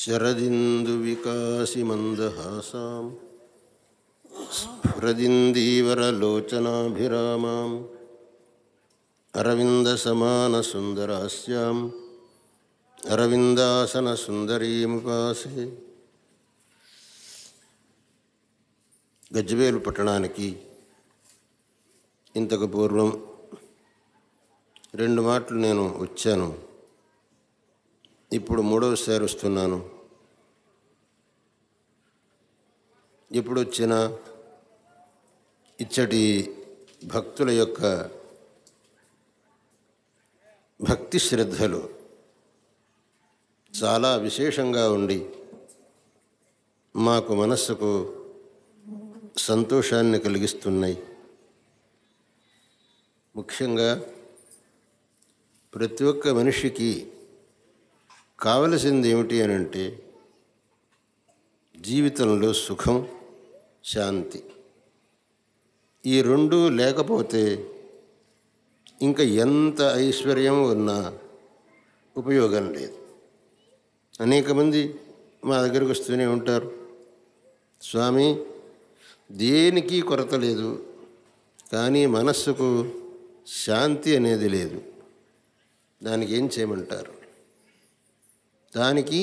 शरदिन्दुविकासिमन्दहासां स्फुरदिन्दीवरलोचनाभिरामाम् अरविन्दसमानसुन्दरास्याम् అరవిందాసనసుందరీముపాసే గజ్వేలు పట్టణానికి ఇంతకు పూర్వం రెండు మాటలు నేను వచ్చాను ఇప్పుడు మూడవసారి వస్తున్నాను ఎప్పుడు వచ్చినా ఇచ్చటి భక్తుల యొక్క భక్తి శ్రద్ధలు చాలా విశేషంగా ఉండి మాకు మనస్సుకు సంతోషాన్ని కలిగిస్తున్నాయి ముఖ్యంగా ప్రతి ఒక్క మనిషికి కావలసింది ఏమిటి అని అంటే జీవితంలో సుఖం శాంతి ఈ రెండు లేకపోతే ఇంకా ఎంత ఐశ్వర్యం ఉన్నా ఉపయోగం లేదు అనేక మంది మా దగ్గరకు వస్తూనే ఉంటారు స్వామి దేనికి కొరత లేదు కానీ మనస్సుకు శాంతి అనేది లేదు దానికి ఏం చేయమంటారు దానికి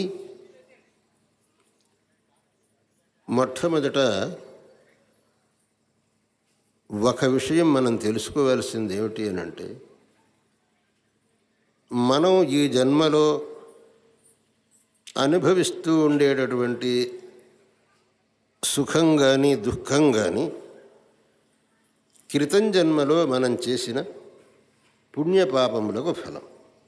మొట్టమొదట ఒక విషయం మనం తెలుసుకోవాల్సింది ఏమిటి అని అంటే మనం ఈ జన్మలో అనుభవిస్తూ ఉండేటటువంటి సుఖం కానీ దుఃఖం కానీ క్రితం జన్మలో మనం చేసిన పుణ్యపాపములకు ఫలం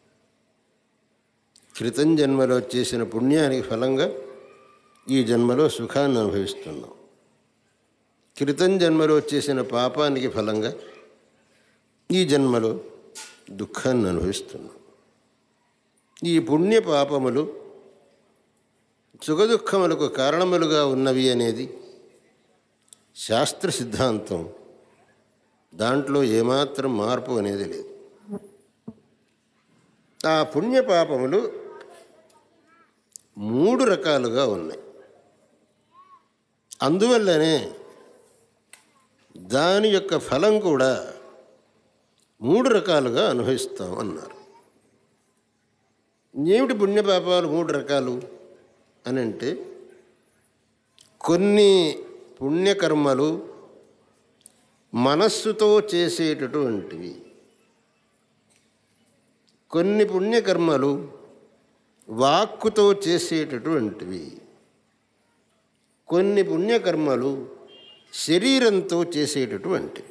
క్రితం జన్మలో చేసిన పుణ్యానికి ఫలంగా ఈ జన్మలో సుఖాన్ని అనుభవిస్తున్నాం క్రితం జన్మలో చేసిన పాపానికి ఫలంగా ఈ జన్మలో దుఃఖాన్ని అనుభవిస్తున్నాం ఈ పుణ్య పాపములు సుఖదుఖములకు కారణములుగా ఉన్నవి అనేది శాస్త్ర సిద్ధాంతం దాంట్లో ఏమాత్రం మార్పు అనేది లేదు ఆ పుణ్యపాపములు మూడు రకాలుగా ఉన్నాయి అందువల్లనే దాని యొక్క ఫలం కూడా మూడు రకాలుగా అనుభవిస్తాం అన్నారు ఏమిటి పుణ్యపాపాలు మూడు రకాలు అని అంటే కొన్ని పుణ్యకర్మలు మనస్సుతో చేసేటటువంటివి కొన్ని పుణ్యకర్మలు వాక్కుతో చేసేటటువంటివి కొన్ని పుణ్యకర్మలు శరీరంతో చేసేటటువంటివి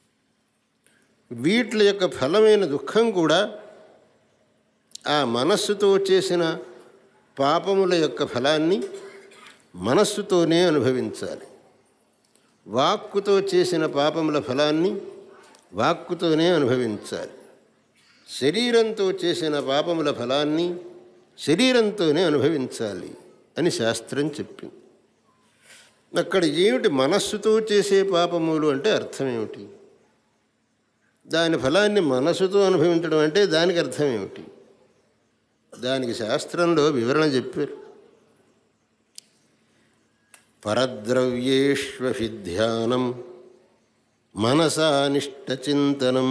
వీటి యొక్క ఫలమైన దుఃఖం కూడా ఆ మనస్సుతో చేసిన పాపముల యొక్క ఫలాన్ని మనస్సుతోనే అనుభవించాలి వాక్కుతో చేసిన పాపముల ఫలాన్ని వాక్కుతోనే అనుభవించాలి శరీరంతో చేసిన పాపముల ఫలాన్ని శరీరంతోనే అనుభవించాలి అని శాస్త్రం చెప్పింది అక్కడ ఏమిటి మనస్సుతో చేసే పాపములు అంటే అర్థం ఏమిటి దాని ఫలాన్ని మనస్సుతో అనుభవించడం అంటే దానికి అర్థం ఏమిటి దానికి శాస్త్రంలో వివరణ చెప్పారు పరద్రవ్యేష్వభిధ్యానం మనసానిష్టచింతనం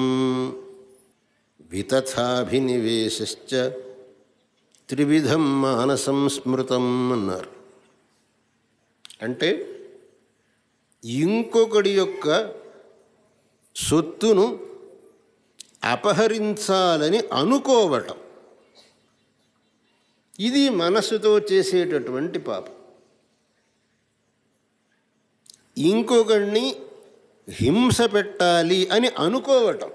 వితథాభినివేశ్చ త్రివిధం మానసం స్మృతం అన్నారు అంటే ఇంకొకడి యొక్క సొత్తును అపహరించాలని అనుకోవటం ఇది మనస్సుతో చేసేటటువంటి పాపం ఇంకొకడిని హింస పెట్టాలి అని అనుకోవటం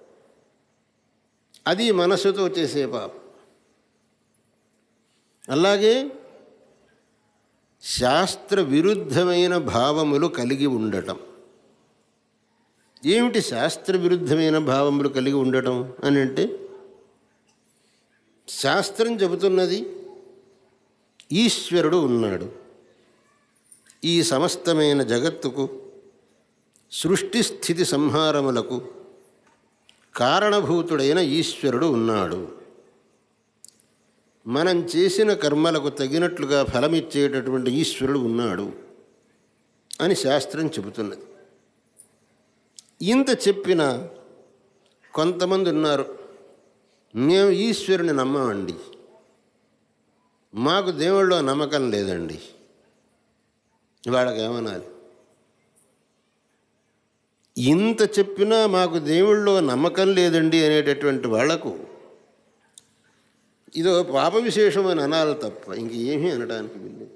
అది మనస్సుతో చేసే పాపం అలాగే శాస్త్ర విరుద్ధమైన భావములు కలిగి ఉండటం ఏమిటి శాస్త్ర విరుద్ధమైన భావములు కలిగి ఉండటం అని అంటే శాస్త్రం చెబుతున్నది ఈశ్వరుడు ఉన్నాడు ఈ సమస్తమైన జగత్తుకు సృష్టి స్థితి సంహారములకు కారణభూతుడైన ఈశ్వరుడు ఉన్నాడు మనం చేసిన కర్మలకు తగినట్లుగా ఫలమిచ్చేటటువంటి ఈశ్వరుడు ఉన్నాడు అని శాస్త్రం చెబుతున్నది ఇంత చెప్పిన కొంతమంది ఉన్నారు మేము ఈశ్వరుని నమ్మమండి మాకు దేవుళ్ళో నమ్మకం లేదండి వాళ్ళకి ఏమనాలి ఇంత చెప్పినా మాకు దేవుళ్ళో నమ్మకం లేదండి అనేటటువంటి వాళ్లకు ఇదో పాప విశేషం అని అనాలి తప్ప ఇంకేమీ అనడానికి వీల్లేదు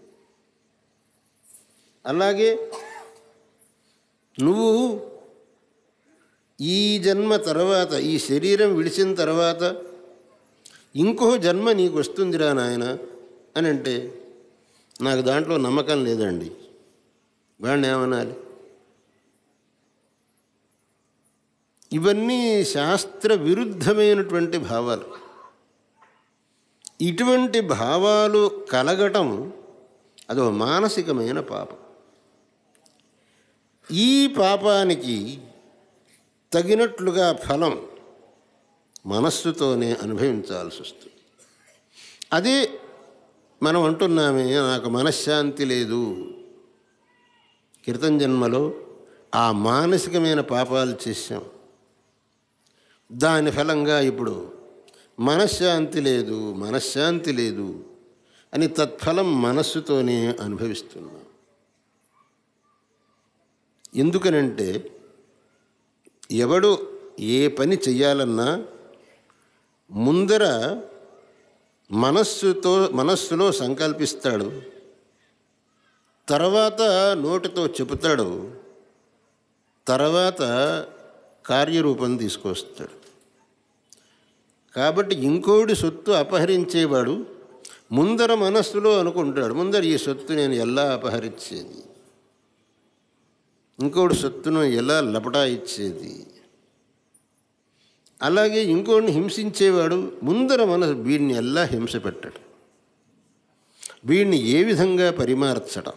అలాగే నువ్వు ఈ జన్మ తర్వాత ఈ శరీరం విడిచిన తర్వాత ఇంకో జన్మ నీకు వస్తుందిరా నాయన అని అంటే నాకు దాంట్లో నమ్మకం లేదండి వాడిని ఏమనాలి ఇవన్నీ శాస్త్ర విరుద్ధమైనటువంటి భావాలు ఇటువంటి భావాలు కలగటం అదో మానసికమైన పాపం ఈ పాపానికి తగినట్లుగా ఫలం మనస్సుతోనే అనుభవించాల్సి వస్తుంది అదే మనం అంటున్నామే నాకు మనశ్శాంతి లేదు క్రితం జన్మలో ఆ మానసికమైన పాపాలు చేశాం దాని ఫలంగా ఇప్పుడు మనశ్శాంతి లేదు మనశ్శాంతి లేదు అని తత్ఫలం మనస్సుతోనే అనుభవిస్తున్నాం ఎందుకనంటే ఎవడు ఏ పని చెయ్యాలన్నా ముందర మనస్సుతో మనస్సులో సంకల్పిస్తాడు తర్వాత నోటితో చెబుతాడు తర్వాత కార్యరూపం తీసుకొస్తాడు కాబట్టి ఇంకోటి సొత్తు అపహరించేవాడు ముందర మనస్సులో అనుకుంటాడు ముందర ఈ సొత్తు నేను ఎలా అపహరించేది ఇంకోటి సొత్తును ఎలా లపటా ఇచ్చేది అలాగే ఇంకోడిని హింసించేవాడు ముందర మన వీడిని ఎలా హింస పెట్టడం వీడిని ఏ విధంగా పరిమార్చడం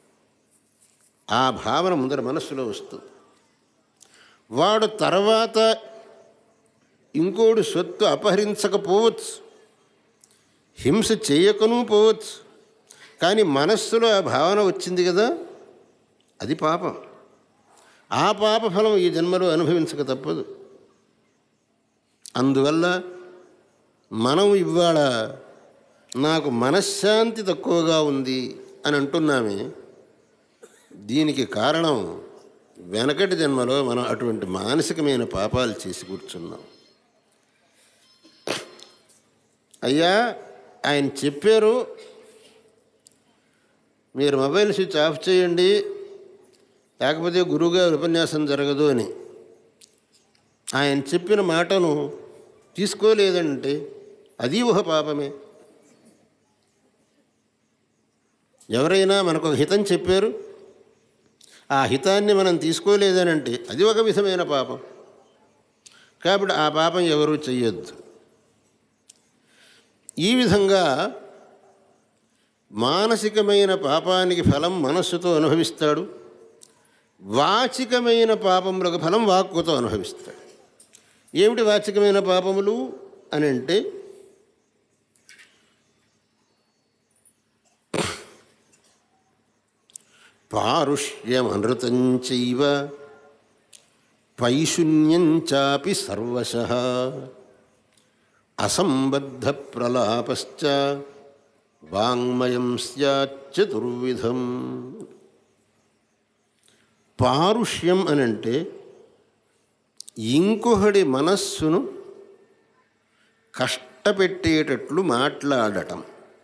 ఆ భావన ముందర మనస్సులో వస్తుంది వాడు తర్వాత ఇంకోడు సొత్తు అపహరించకపోవచ్చు హింస చేయకను పోవచ్చు కానీ మనస్సులో ఆ భావన వచ్చింది కదా అది పాపం ఆ పాప ఫలం ఈ జన్మలో అనుభవించక తప్పదు అందువల్ల మనం ఇవాళ నాకు మనశ్శాంతి తక్కువగా ఉంది అని అంటున్నామే దీనికి కారణం వెనకటి జన్మలో మనం అటువంటి మానసికమైన పాపాలు చేసి కూర్చున్నాం అయ్యా ఆయన చెప్పారు మీరు మొబైల్ స్విచ్ ఆఫ్ చేయండి లేకపోతే గురువుగారి ఉపన్యాసం జరగదు అని ఆయన చెప్పిన మాటను తీసుకోలేదంటే అది ఒక పాపమే ఎవరైనా మనకు ఒక హితం చెప్పారు ఆ హితాన్ని మనం తీసుకోలేదనంటే అది ఒక విధమైన పాపం కాబట్టి ఆ పాపం ఎవరూ చెయ్యొద్దు ఈ విధంగా మానసికమైన పాపానికి ఫలం మనస్సుతో అనుభవిస్తాడు వాచికమైన పాపములకు ఫలం వాక్కుతో అనుభవిస్తాడు ఏమిటి వాచికమైన పాపములు అని అంటే పారుష్యమనృతం చైవ పైశూన్యం చాపి సర్వశ అసంబద్ధ ప్రలాపశ్చ వాంగ్మయం స్యాచతుర్విధం పారుష్యం అని అంటే ఇంకొకడి మనస్సును కష్టపెట్టేటట్లు మాట్లాడటం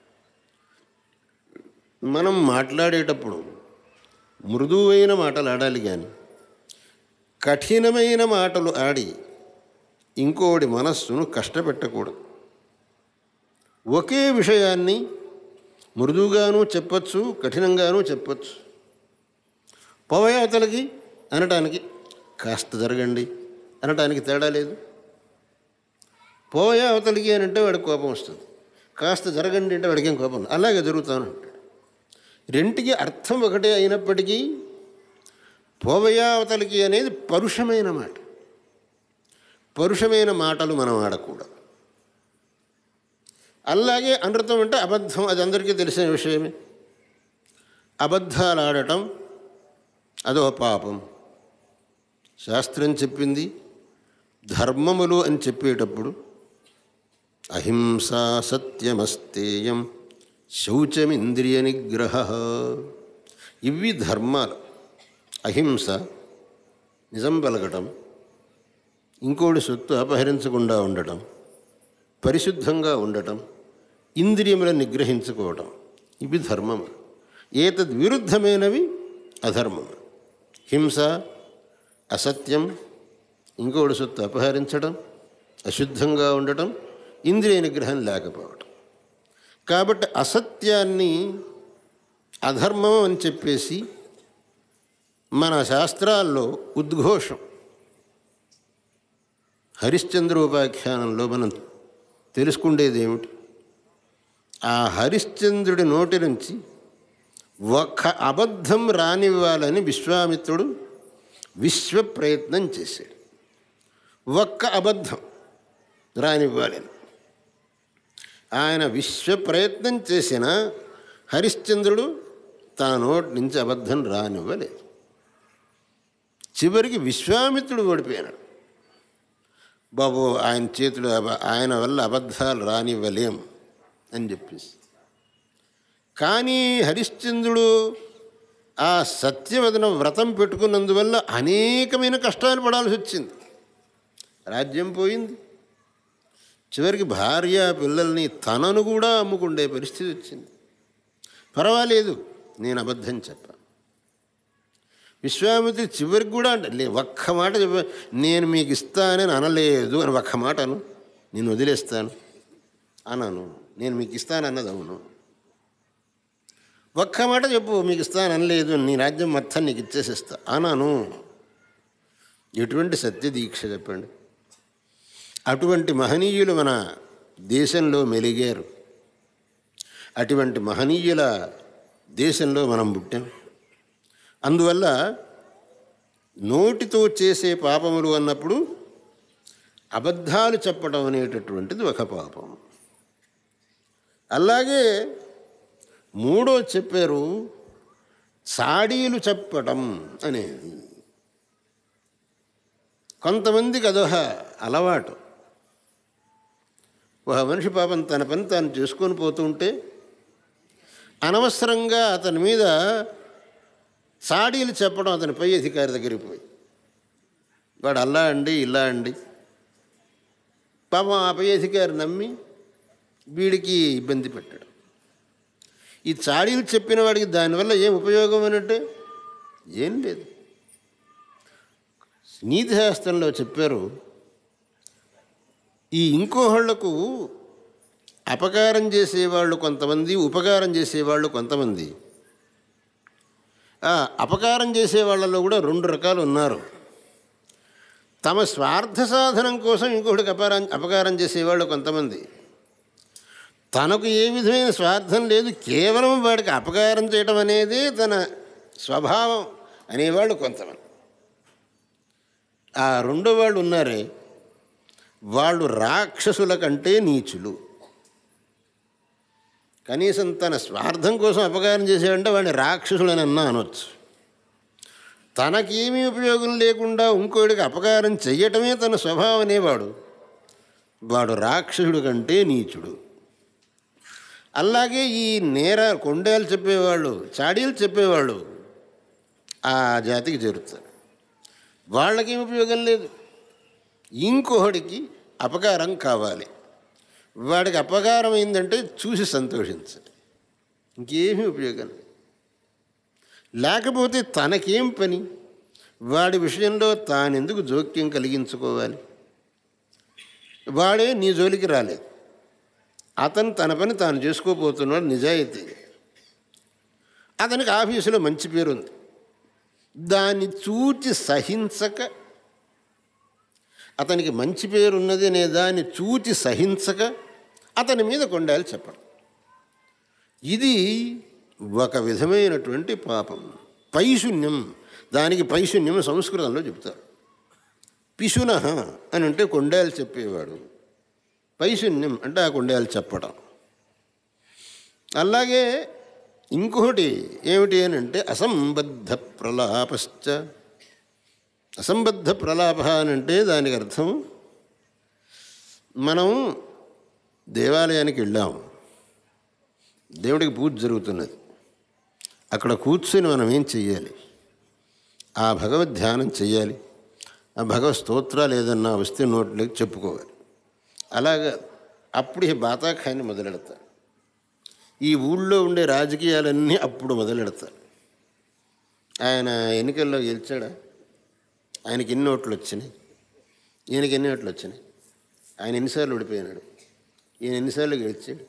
మనం మాట్లాడేటప్పుడు మృదువైన మాటలు ఆడాలి కానీ కఠినమైన మాటలు ఆడి ఇంకోడి మనస్సును కష్టపెట్టకూడదు ఒకే విషయాన్ని మృదువుగాను చెప్పచ్చు కఠినంగానూ చెప్పచ్చు పోవయాతలకి అనటానికి కాస్త జరగండి అనటానికి తేడా లేదు పోయా అవతలికి అని అంటే వాడికి కోపం వస్తుంది కాస్త జరగండి అంటే వాడికి ఏం కోపం ఉండదు. అలాగే జరుగుతాను అంటాడు రెంటికి అర్థం ఒకటే అయినప్పటికీ పోవయా అవతలికి అనేది పరుషమైన మాట పరుషమైన మాటలు మనం ఆడకూడదు అలాగే అనృతం అంటే అబద్ధం అది అందరికీ తెలిసిన విషయమే అబద్ధాలు ఆడటం అదో పాపం శాస్త్రం చెప్పింది ధర్మములు అని చెప్పేటప్పుడు అహింసా సత్యమస్తేయం శౌచమింద్రియ నిగ్రహ ఇవి ధర్మాలు అహింస నిజం పలకటం ఇంకోటి సొత్తు అపహరించకుండా ఉండటం పరిశుద్ధంగా ఉండటం ఇంద్రియములను నిగ్రహించుకోవటం ఇవి ధర్మము ఏతద్ విరుద్ధమైనవి అధర్మము హింస అసత్యం ఇంకోటి సొత్తు అపహరించడం అశుద్ధంగా ఉండటం ఇంద్రియ నిగ్రహం లేకపోవటం కాబట్టి అసత్యాన్ని అధర్మం అని చెప్పేసి మన శాస్త్రాల్లో ఉద్ఘోషం హరిశ్చంద్రోపాఖ్యానంలో మనం తెలుసుకుండేది ఏమిటి ఆ హరిశ్చంద్రుడి నోటి నుంచి ఒక్క అబద్ధం రానివ్వాలని విశ్వామిత్రుడు విశ్వ ప్రయత్నం చేశాడు ఒక్క అబద్ధం రానివ్వాలని ఆయన విశ్వ ప్రయత్నం చేసిన హరిశ్చంద్రుడు తన నోటి నుంచి అబద్ధం రానివ్వలేదు చివరికి విశ్వామిత్రుడు ఓడిపోయినాడు బాబు ఆయన చేతులు అబ- ఆయన వల్ల అబద్ధాలు రానివ్వలేం అని చెప్పేసి కానీ హరిశ్చంద్రుడు ఆ సత్యవదన వ్రతం పెట్టుకున్నందువల్ల అనేకమైన కష్టాలు పడాల్సి వచ్చింది రాజ్యం పోయింది చివరికి భార్య పిల్లల్ని తనను కూడా అమ్ముకుండే పరిస్థితి వచ్చింది పర్వాలేదు నేను అబద్ధం చెప్పాను విశ్వామిత్రి చివరికి కూడా అంటే లే ఒక్క మాట చెప్ప నేను మీకు ఇస్తానని అనలేదు అని ఒక్క మాట అను నేను వదిలేస్తాను అనను నేను మీకు ఇస్తాను అన్నది అవును ఒక్క మాట చెప్పు మీకు ఇస్తాను అనలేదు నీ రాజ్యం మొత్తం నీకు ఇచ్చేసిస్తా అనను ఎటువంటి సత్య దీక్ష చెప్పండి అటువంటి మహనీయులు మన దేశంలో మెలిగారు అటువంటి మహనీయుల దేశంలో మనం పుట్టాం అందువల్ల నోటితో చేసే పాపములు అన్నప్పుడు అబద్ధాలు చెప్పడం అనేటటువంటిది ఒక పాపం అలాగే మూడో చెప్పారు చాడీలు చెప్పటం అనేది కొంతమందికి అదొక అలవాటు ఒక మనిషి పాపం తన పని తాను చేసుకొని పోతుంటే అనవసరంగా అతని మీద చాడీలు చెప్పడం అతని పై అధికారి దగ్గరికి పోయి వాడు అల్లా అండి ఇలా అండి పాపం ఆ పై అధికారి నమ్మి వీడికి ఇబ్బంది పెట్టాడు ఈ చాడీలు చెప్పిన వాడికి దానివల్ల ఏం ఉపయోగం అనంటే ఏం లేదు నీతి శాస్త్రంలో చెప్పారు ఈ ఇంకోహళ్లకు అపకారం చేసేవాళ్ళు కొంతమంది ఉపకారం చేసేవాళ్ళు కొంతమంది ఆ అపకారం చేసే వాళ్ళలో కూడా రెండు రకాలు ఉన్నారు తమ స్వార్థ సాధనం కోసం ఇంకొకటికి అపకారం అపకారం చేసేవాళ్ళు కొంతమంది తనకు ఏ విధమైన స్వార్థం లేదు కేవలం వాడికి అపకారం చేయడం అనేది తన స్వభావం అనేవాళ్ళు కొంతమంది ఆ రెండో వాళ్ళు ఉన్నారే వాళ్ళు రాక్షసుల కంటే నీచులు కనీసం తన స్వార్థం కోసం అపకారం చేశాడంటే వాడిని రాక్షసులని అన్నా అనొచ్చు తనకేమీ ఉపయోగం లేకుండా ఇంకోటికి అపకారం చెయ్యటమే తన స్వభావం అనేవాడు వాడు రాక్షసుడు కంటే నీచుడు అలాగే ఈ నేర కొండేలు చెప్పేవాళ్ళు చాడీలు చెప్పేవాళ్ళు ఆ జాతికి చేరుతారు వాళ్ళకేం ఉపయోగం లేదు ఇంకొకడికి అపకారం కావాలి వాడికి అపకారం అయిందంటే చూసి సంతోషించాలి ఇంకేమీ ఉపయోగం లేదు లేకపోతే తనకేం పని వాడి విషయంలో తానెందుకు జోక్యం కలిగించుకోవాలి వాడే నీ జోలికి రాలేదు అతను తన పని తాను చేసుకోబోతున్నాడు నిజాయితీ అతనికి ఆఫీసులో మంచి పేరు ఉంది దాన్ని చూచి సహించక అతనికి మంచి పేరు ఉన్నది అనే దాన్ని చూచి సహించక అతని మీద కొండాలి చెప్పడం ఇది ఒక విధమైనటువంటి పాపం పైశూన్యం దానికి పైశూన్యం సంస్కృతంలో చెప్తారు పిశున అని అంటే కొండేలు చెప్పేవాడు పైశూన్యం అంటే ఆ కొండేలు చెప్పడం అలాగే ఇంకొకటి ఏమిటి అని అంటే అసంబద్ధ ప్రలాపశ్చ అసంబద్ధ ప్రలాప అని అంటే దానికి అర్థం మనం దేవాలయానికి వెళ్ళాం దేవుడికి పూజ జరుగుతున్నది అక్కడ కూర్చుని మనం ఏం చెయ్యాలి ఆ భగవద్ ధ్యానం చెయ్యాలి ఆ భగవత్ స్తోత్రాలు ఏదన్నా వస్తే నోట్లోకి చెప్పుకోవాలి అలాగా అప్పుడు ఈ బాతాఖాన్ని మొదలెడతారు ఈ ఊళ్ళో ఉండే రాజకీయాలన్నీ అప్పుడు మొదలెడతారు ఆయన ఎన్నికల్లో గెలిచాడా ఆయనకి ఎన్ని ఓట్లు వచ్చినాయి ఈయనకి ఎన్ని ఓట్లు వచ్చినాయి ఆయన ఎన్నిసార్లు ఓడిపోయినాడు ఈయన ఎన్నిసార్లు గెలిచాడు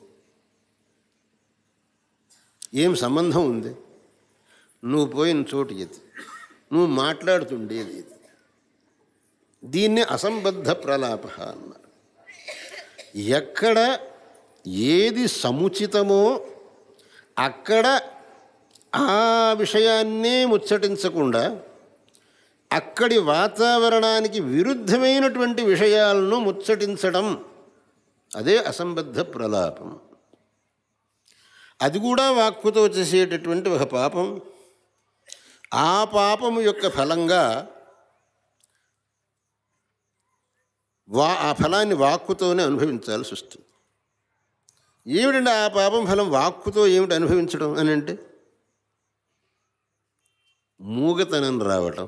ఏం సంబంధం ఉంది నువ్వు పోయిన చోటు ఇది నువ్వు మాట్లాడుతుండేది ఇది దీన్ని అసంబద్ధ ప్రలాప అన్నారు ఎక్కడ ఏది సముచితమో అక్కడ ఆ విషయాన్నే ముచ్చటించకుండా అక్కడి వాతావరణానికి విరుద్ధమైనటువంటి విషయాలను ముచ్చటించడం అదే అసంబద్ధ ప్రలాపం అది కూడా వాక్కుతో చేసేటటువంటి ఒక పాపం ఆ పాపము యొక్క ఫలంగా వా ఆ ఫలాన్ని వాక్కుతోనే అనుభవించాల్సి వస్తుంది ఏమిటంటే ఆ పాపం ఫలం వాక్కుతో ఏమిటి అనుభవించడం అని అంటే మూగతనం రావటం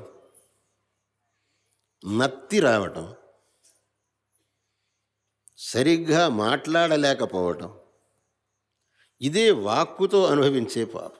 నత్తి రావటం సరిగ్గా మాట్లాడలేకపోవటం ఇదే వాక్కుతో అనుభవించే పాపం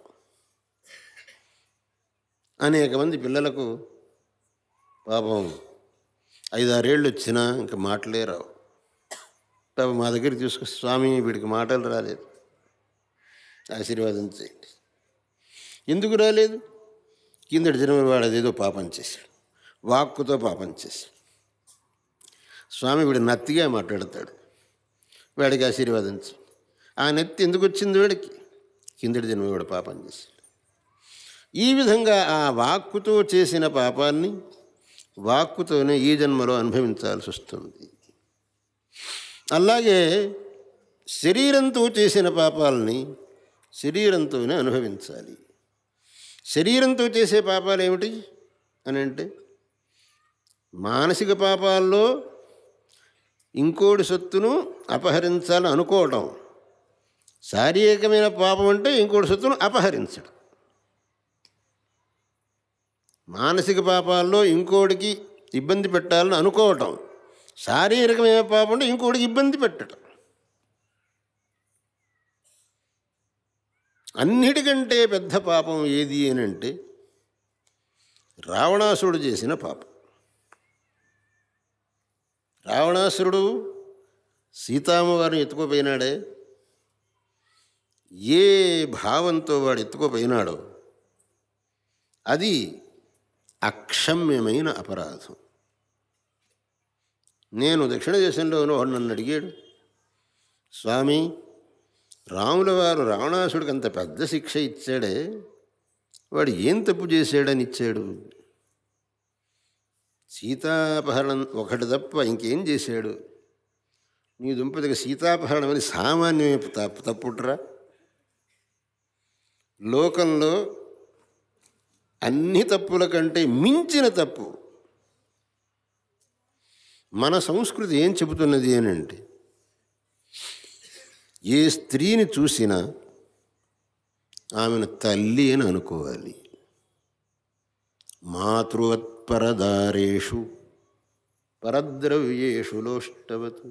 అనేక మంది పిల్లలకు పాపం ఐదారేళ్ళు వచ్చినా ఇంకా మాటలే రావు పాపం మా దగ్గర తీసుకు స్వామి వీడికి మాటలు రాలేదు ఆశీర్వాదం చేయండి ఎందుకు రాలేదు కిందటి జన్మ వాడు అదేదో పాపం చేశాడు వాక్కుతో పాపం చేశాడు స్వామి వీడు నత్తిగా మాట్లాడతాడు వాడికి ఆశీర్వాదం చేయండి ఆ నెత్తి ఎందుకు వచ్చింది వాడికి కిందటి జన్మ వాడు పాపం చేశాడు ఈ విధంగా ఆ వాక్కుతో చేసిన పాపాన్ని వాక్కుతోనే ఈ జన్మలో అనుభవించాల్సి వస్తుంది అలాగే శరీరంతో చేసిన పాపాలని శరీరంతోనే అనుభవించాలి శరీరంతో చేసే పాపాలు ఏమిటి అని అంటే మానసిక పాపాల్లో ఇంకోటి సొత్తును అపహరించాలని అనుకోవటం శారీరకమైన పాపం అంటే ఇంకోటి సొత్తును అపహరించడం మానసిక పాపాల్లో ఇంకోటికి ఇబ్బంది పెట్టాలని అనుకోవటం శారీరకమైన పాపం అంటే ఇంకోటికి ఇబ్బంది పెట్టడం అన్నిటికంటే పెద్ద పాపం ఏది అని అంటే రావణాసురుడు చేసిన పాపం రావణాసురుడు సీతామ్మవారిని ఎత్తుకుపోయినాడే ఏ భావంతో వాడు ఎత్తుకుపోయినాడో అది అక్షమ్యమైన అపరాధం నేను దక్షిణ దేశంలో వాడు నన్ను అడిగాడు స్వామి రాముల వారు రావణాసుడికి అంత పెద్ద శిక్ష ఇచ్చాడే వాడు ఏం తప్పు చేశాడని ఇచ్చాడు సీతాపహరణం ఒకటి తప్ప ఇంకేం చేశాడు నీ దుంపదిగా సీతాపహరణం అని సామాన్యమే తప్పు తప్పుట్రా లోకంలో అన్ని తప్పుల కంటే మించిన తప్పు మన సంస్కృతి ఏం చెబుతున్నది అని అంటే ఏ స్త్రీని చూసినా ఆమెను తల్లి అని అనుకోవాలి మాతృవత్పరదారేషు పరద్రవ్యేషు లోష్టవతు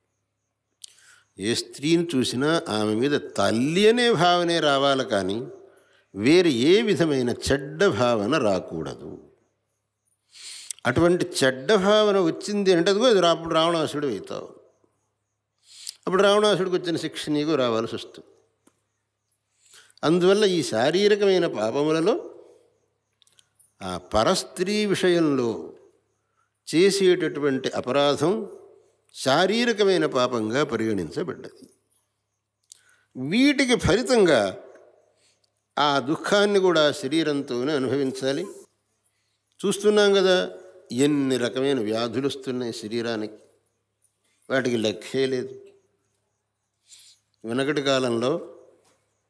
ఏ స్త్రీని చూసినా ఆమె మీద తల్లి అనే భావనే రావాలి కానీ వేరే ఏ విధమైన చెడ్డ భావన రాకూడదు అటువంటి చెడ్డ భావన వచ్చింది అంటే అదిగో అది అప్పుడు రావణాసుడు అవుతావు అప్పుడు రావణాసుడికి వచ్చిన శిక్ష నీకు రావాల్సి వస్తుంది అందువల్ల ఈ శారీరకమైన పాపములలో ఆ పరస్త్రీ విషయంలో చేసేటటువంటి అపరాధం శారీరకమైన పాపంగా పరిగణించబడ్డది వీటికి ఫలితంగా ఆ దుఃఖాన్ని కూడా శరీరంతోనే అనుభవించాలి చూస్తున్నాం కదా ఎన్ని రకమైన వ్యాధులు వస్తున్నాయి శరీరానికి వాటికి లెక్కే లేదు వెనకటి కాలంలో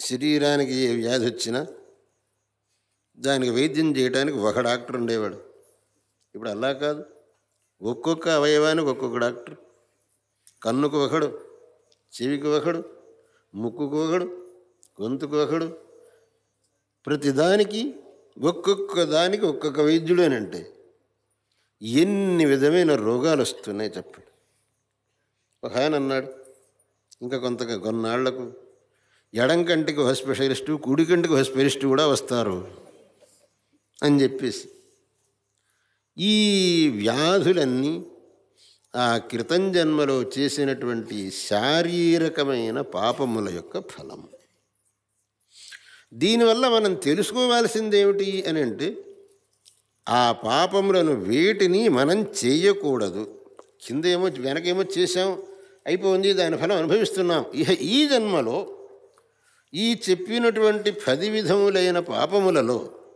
శరీరానికి ఏ వ్యాధి వచ్చినా దానికి వైద్యం చేయడానికి ఒక డాక్టర్ ఉండేవాడు ఇప్పుడు అలా కాదు ఒక్కొక్క అవయవానికి ఒక్కొక్క డాక్టర్ కన్నుకు ఒకడు చెవికి ఒకడు ముక్కుకు ఒకడు గొంతుకు ఒకడు ప్రతిదానికి ఒక్కొక్క దానికి ఒక్కొక్క వైద్యుడు అని అంటే ఎన్ని విధమైన రోగాలు వస్తున్నాయి చెప్పండి ఒక ఆయన అన్నాడు ఇంకా కొంత కొన్నాళ్లకు ఎడం కంటికి ఒక స్పెషలిస్టు కుడి కంటికి ఒక స్పెషలిస్టు కూడా వస్తారు అని చెప్పేసి ఈ వ్యాధులన్నీ ఆ క్రితం జన్మలో చేసినటువంటి శారీరకమైన పాపముల యొక్క ఫలం దీనివల్ల మనం తెలుసుకోవాల్సింది ఏమిటి అని అంటే ఆ పాపములను వేటిని మనం చేయకూడదు కింద ఏమో వెనకేమో చేసాం అయిపోయింది దాని ఫలం అనుభవిస్తున్నాం ఇహ ఈ జన్మలో ఈ చెప్పినటువంటి పది విధములైన పాపములలో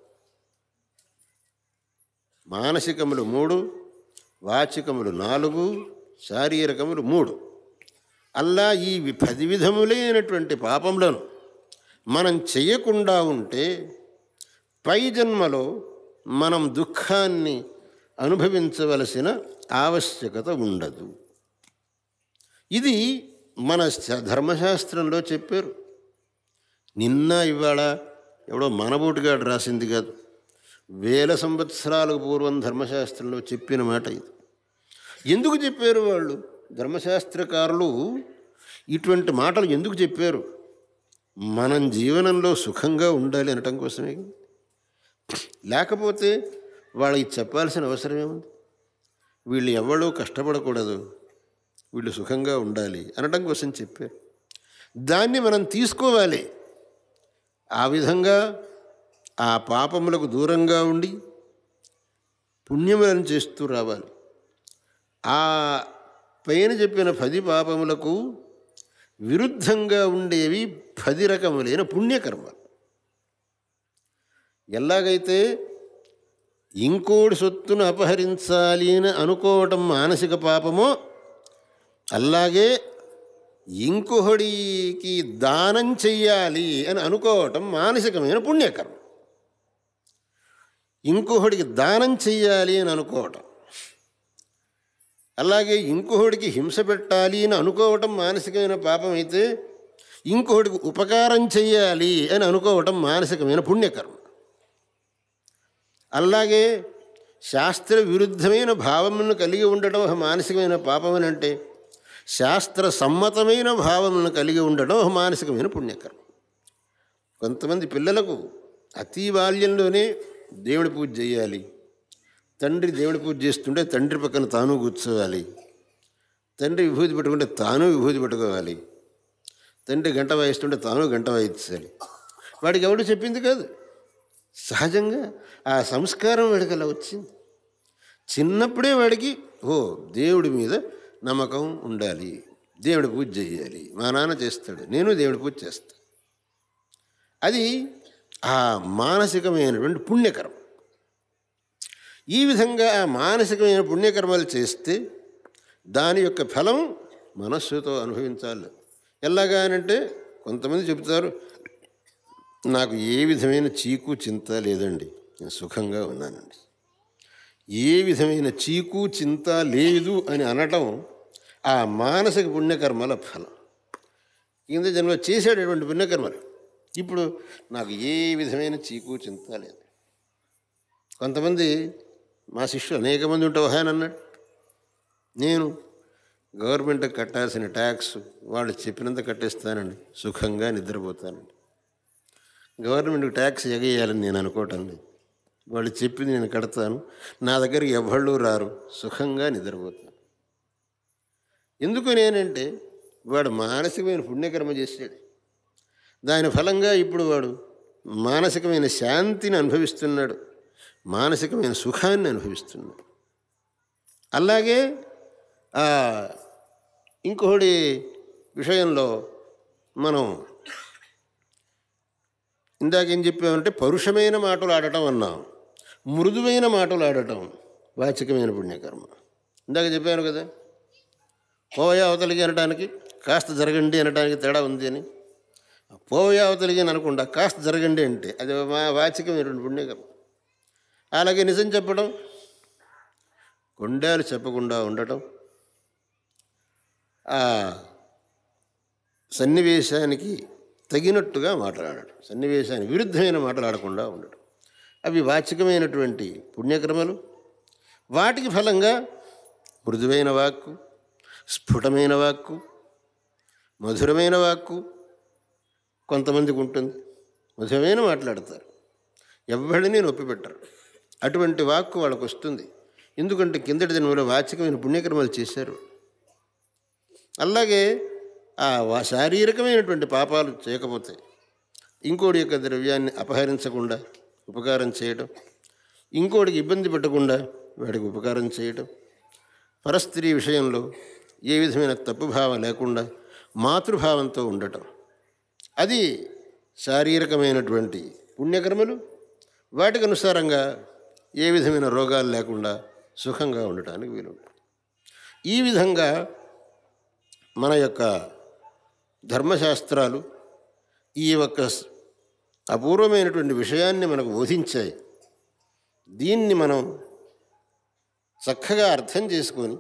మానసికములు మూడు వాచికములు నాలుగు శారీరకములు మూడు అల్లా ఈ వి- పది విధములైనటువంటి పాపములను మనం చేయకుండా ఉంటే పై జన్మలో మనం దుఃఖాన్ని అనుభవించవలసిన ఆవశ్యకత ఉండదు ఇది మన శ- ధర్మశాస్త్రంలో చెప్పారు నిన్న ఇవాళ ఎవడో మనబోటుగాడు రాసింది కాదు వేల సంవత్సరాలకు పూర్వం ధర్మశాస్త్రంలో చెప్పిన మాట ఇది ఎందుకు చెప్పారు వాళ్ళు ధర్మశాస్త్రకారులు ఇటువంటి మాటలు ఎందుకు చెప్పారు మనం జీవనంలో సుఖంగా ఉండాలి అనటం కోసమే కదా. లేకపోతే వాళ్ళకి చెప్పాల్సిన అవసరం ఏముంది వీళ్ళు ఎవడూ కష్టపడకూడదు వీళ్ళు సుఖంగా ఉండాలి అనటం కోసం చెప్పారు దాన్ని మనం తీసుకోవాలి ఆ విధంగా ఆ పాపములకు దూరంగా ఉండి పుణ్యములను చేస్తూ రావాలి ఆ పైన చెప్పిన పది పాపములకు విరుద్ధంగా ఉండేవి పది రకములైన పుణ్యకర్మలు ఎలాగైతే ఇంకోటి సొత్తును అపహరించాలి అని అనుకోవటం మానసిక పాపమో అలాగే ఇంకొకడికి దానం చెయ్యాలి అని అనుకోవటం మానసికమైన పుణ్యకర్మ ఇంకొకడికి దానం చెయ్యాలి అని అనుకోవటం అలాగే ఇంకొకడికి హింస పెట్టాలి అని అనుకోవటం మానసికమైన పాపం అయితే ఇంకొకడికి ఉపకారం చెయ్యాలి అని అనుకోవటం మానసికమైన పుణ్యకర్మ అలాగే శాస్త్ర విరుద్ధమైన భావములను కలిగి ఉండటం ఒక మానసికమైన పాపం అని అంటే శాస్త్ర సమ్మతమైన భావములను కలిగి ఉండడం ఒక మానసికమైన పుణ్యకర్మ కొంతమంది పిల్లలకు అతి బాల్యంలోనే దేవుడి పూజ చేయాలి తండ్రి దేవుడి పూజ చేస్తుంటే తండ్రి పక్కన తాను కూర్చోవాలి తండ్రి విభూతి పెట్టుకుంటే తాను విభూతి పెట్టుకోవాలి తండ్రి గంట వాయిస్తుంటే తాను గంట వాయించాలి వాడికి ఎవడు చెప్పింది కాదు సహజంగా ఆ సంస్కారం వాడికి అలా వచ్చింది చిన్నప్పుడే వాడికి ఓ దేవుడి మీద నమ్మకం ఉండాలి దేవుడి పూజ చేయాలి మా నాన్న చేస్తాడు నేను దేవుడి పూజ చేస్తాను అది ఆ మానసికమైనటువంటి పుణ్యకర్మ ఈ విధంగా ఆ మానసికమైన పుణ్యకర్మలు చేస్తే దాని యొక్క ఫలం మనస్సుతో అనుభవించాలి ఎలాగా అనంటే కొంతమంది చెబుతారు నాకు ఏ విధమైన చీకు చింత లేదండి నేను సుఖంగా ఉన్నానండి ఏ విధమైన చీకు చింత లేదు అని అనటం ఆ మానసిక పుణ్యకర్మల ఫలం కింద జన్మలో చేసేటటువంటి పుణ్యకర్మలు ఇప్పుడు నాకు ఏ విధమైన చీకు చింత లేదు కొంతమంది మా శిష్యులు అనేక మంది ఉంటావు ఆయన అన్నాడు నేను గవర్నమెంట్కి కట్టాల్సిన ట్యాక్స్ వాళ్ళు చెప్పినంత కట్టేస్తానండి సుఖంగా నిద్రపోతానండి గవర్నమెంట్కి ట్యాక్స్ ఎగేయాలని నేను అనుకోవటం లేదు వాళ్ళు చెప్పింది నేను కడతాను నా దగ్గరికి ఎవళ్ళు రారు సుఖంగా నిద్రపోతాను ఎందుకు నేనంటే వాడు మానసికమైన పుణ్యకర్మ చేసాడు దాని ఫలంగా ఇప్పుడు వాడు మానసికమైన శాంతిని అనుభవిస్తున్నాడు మానసికమైన సుఖాన్ని అనుభవిస్తున్నాడు అలాగే ఆ, ఇంకొకటి విషయంలో మనం ఇందాకేం చెప్పామంటే పరుషమైన మాటలు ఆడటం అన్నాం మృదువైన మాటలు ఆడటం వాచికమైన పుణ్యకర్మ ఇందాక చెప్పాను కదా పోయా అవతలికి అనడానికి కాస్త జరగండి అనడానికి తేడా ఉంది అని పోయావతలిగి అనకుండా కాస్త జరగండి అంటే అది మా వాచికమైనటువంటి పుణ్యకర్మ అలాగే నిజం చెప్పడం కొండాలు చెప్పకుండా ఉండటం ఆ సన్నివేశానికి తగినట్టుగా మాట్లాడటం సన్నివేశానికి విరుద్ధమైన మాట్లాడకుండా ఉండటం అవి వాచికమైనటువంటి పుణ్యక్రమలు వాటికి ఫలంగా మృదువైన వాక్కు స్ఫుటమైన వాక్కు మధురమైన వాక్కు కొంతమందికి ఉంటుంది మధురమైన మాట్లాడతారు ఎవరిని నొప్పి పెట్టరు అటువంటి వాక్కు వాళ్ళకు వస్తుంది ఎందుకంటే కిందటి దినంలో వాచికమైన పుణ్యకర్మలు చేశారు అలాగే ఆ వా- శారీరకమైనటువంటి పాపాలు చేయకపోతే ఇంకోటి యొక్క ద్రవ్యాన్ని అపహరించకుండా ఉపకారం చేయడం ఇంకోటికి ఇబ్బంది పెట్టకుండా వాడికి ఉపకారం చేయడం పరస్త్రీ విషయంలో ఏ విధమైన తప్పుభావం లేకుండా మాతృభావంతో ఉండటం అది శారీరకమైనటువంటి పుణ్యకర్మలు వాటికి అనుసారంగా ఏ విధమైన రోగాలు లేకుండా సుఖంగా ఉండటానికి వీలుంటుంది ఈ విధంగా మన యొక్క ధర్మశాస్త్రాలు ఈ యొక్క స్- అపూర్వమైనటువంటి విషయాన్ని మనకు బోధించాయి దీన్ని మనం చక్కగా అర్థం చేసుకొని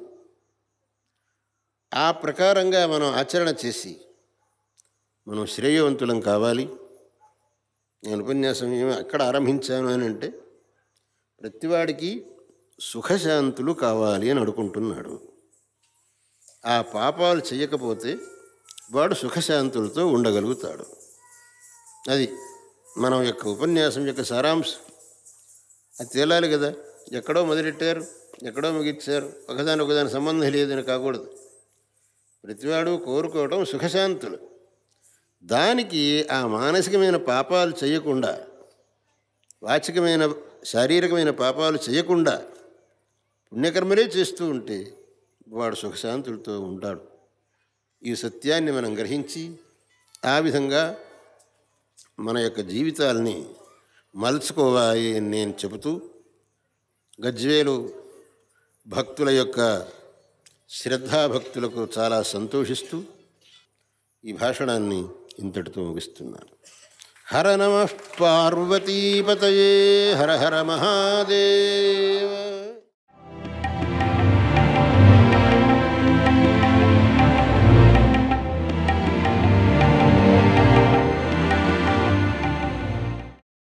ఆ ప్రకారంగా మనం ఆచరణ చేసి మనం శ్రేయవంతులం కావాలి నేను ఉపన్యాసం ఏమి ఎక్కడ ఆరంభించాను అని అంటే ప్రతివాడికి సుఖశాంతులు కావాలి అని అనుకుంటున్నాడు ఆ పాపాలు చేయకపోతే వాడు సుఖశాంతులతో ఉండగలుగుతాడు అది మనం యొక్క ఉపన్యాసం యొక్క సారాంశం అది తేలాలి కదా ఎక్కడో మొదలెట్టారు ఎక్కడో ముగించారు ఒకదాని ఒకదాని సంబంధం లేదని కాకూడదు ప్రతివాడు కోరుకోవడం సుఖశాంతులు దానికి ఆ మానసికమైన పాపాలు చేయకుండా వాచికమైన శారీరకమైన పాపాలు చేయకుండా పుణ్యకర్మలే చేస్తూ ఉంటే వాడు సుఖశాంతులతో ఉంటాడు ఈ సత్యాన్ని మనం గ్రహించి ఆ విధంగా మన యొక్క జీవితాల్ని మలుచుకోవాలి అని నేను చెబుతూ గజ్వేలు భక్తుల యొక్క శ్రద్ధాభక్తులకు చాలా సంతోషిస్తూ ఈ భాషణాన్ని ఇంతటితో ముగిస్తున్నాను హర నమ పార్వతీపతయే హర హర మహాదేవ